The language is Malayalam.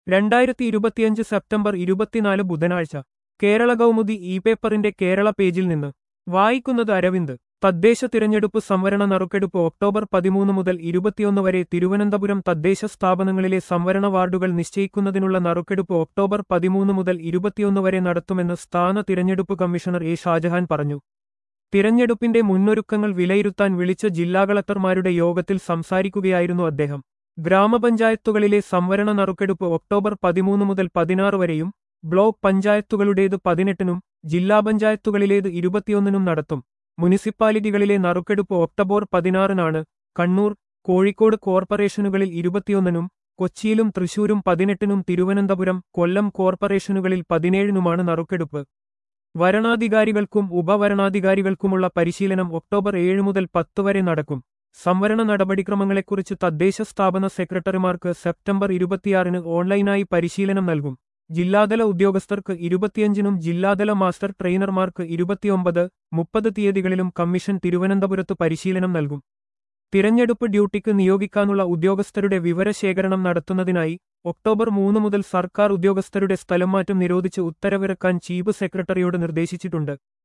രണ്ടായിരത്തി ഇരുപത്തിയഞ്ച് സെപ്റ്റംബർ ഇരുപത്തിനാല് ബുധനാഴ്ച കേരള കൗമുദി ഇ പേപ്പറിന്റെ കേരള പേജിൽ നിന്ന് വായിക്കുന്നത് അരവിന്ദ് തദ്ദേശ തിരഞ്ഞെടുപ്പ് സംവരണ നറുക്കെടുപ്പ് ഒക്ടോബർ പതിമൂന്ന് മുതൽ ഇരുപത്തിയൊന്ന് വരെ തിരുവനന്തപുരം തദ്ദേശ സ്ഥാപനങ്ങളിലെ സംവരണ വാർഡുകൾ നിശ്ചയിക്കുന്നതിനുള്ള നറുക്കെടുപ്പ് ഒക്ടോബർ പതിമൂന്ന് മുതൽ ഇരുപത്തിയൊന്ന് വരെ നടത്തുമെന്ന് സ്ഥാന തിരഞ്ഞെടുപ്പ് കമ്മീഷണർ എ ഷാജഹാൻ പറഞ്ഞു തിരഞ്ഞെടുപ്പിന്റെ മുന്നൊരുക്കങ്ങൾ വിലയിരുത്താൻ വിളിച്ച ജില്ലാ കളക്ടർമാരുടെ യോഗത്തിൽ സംസാരിക്കുകയായിരുന്നു അദ്ദേഹം ഗ്രാമപഞ്ചായത്തുകളിലെ സംവരണ നറുക്കെടുപ്പ് ഒക്ടോബർ പതിമൂന്ന് മുതൽ പതിനാറ് വരെയും ബ്ലോക്ക് പഞ്ചായത്തുകളുടേത് പതിനെട്ടിനും ജില്ലാ പഞ്ചായത്തുകളിലേത് ഇരുപത്തിയൊന്നിനും നടത്തും മുനിസിപ്പാലിറ്റികളിലെ നറുക്കെടുപ്പ് ഒക്ടോബർ പതിനാറിനാണ് കണ്ണൂർ കോഴിക്കോട് കോർപ്പറേഷനുകളിൽ ഇരുപത്തിയൊന്നിനും കൊച്ചിയിലും തൃശൂരും പതിനെട്ടിനും തിരുവനന്തപുരം കൊല്ലം കോർപ്പറേഷനുകളിൽ പതിനേഴിനുമാണ് നറുക്കെടുപ്പ് വരണാധികാരികൾക്കും ഉപവരണാധികാരികൾക്കുമുള്ള പരിശീലനം ഒക്ടോബർ ഏഴ് മുതൽ പത്ത് വരെ നടക്കും സംവരണ നടപടിക്രമങ്ങളെക്കുറിച്ച് തദ്ദേശ സ്ഥാപന സെക്രട്ടറിമാർക്ക് സെപ്റ്റംബർ ഇരുപത്തിയാറിന് ഓൺലൈനായി പരിശീലനം നൽകും ജില്ലാതല ഉദ്യോഗസ്ഥർക്ക് ഇരുപത്തിയഞ്ചിനും ജില്ലാതല മാസ്റ്റർ ട്രെയിനർമാർക്ക് ഇരുപത്തിയൊമ്പത് മുപ്പത് തീയതികളിലും കമ്മീഷൻ തിരുവനന്തപുരത്ത് പരിശീലനം നൽകും തിരഞ്ഞെടുപ്പ് ഡ്യൂട്ടിക്ക് നിയോഗിക്കാനുള്ള ഉദ്യോഗസ്ഥരുടെ വിവരശേഖരണം നടത്തുന്നതിനായി ഒക്ടോബർ മൂന്ന് മുതൽ സർക്കാർ ഉദ്യോഗസ്ഥരുടെ സ്ഥലംമാറ്റം നിരോധിച്ച് ഉത്തരവിറക്കാൻ ചീഫ് സെക്രട്ടറിയോട് നിർദ്ദേശിച്ചിട്ടുണ്ട്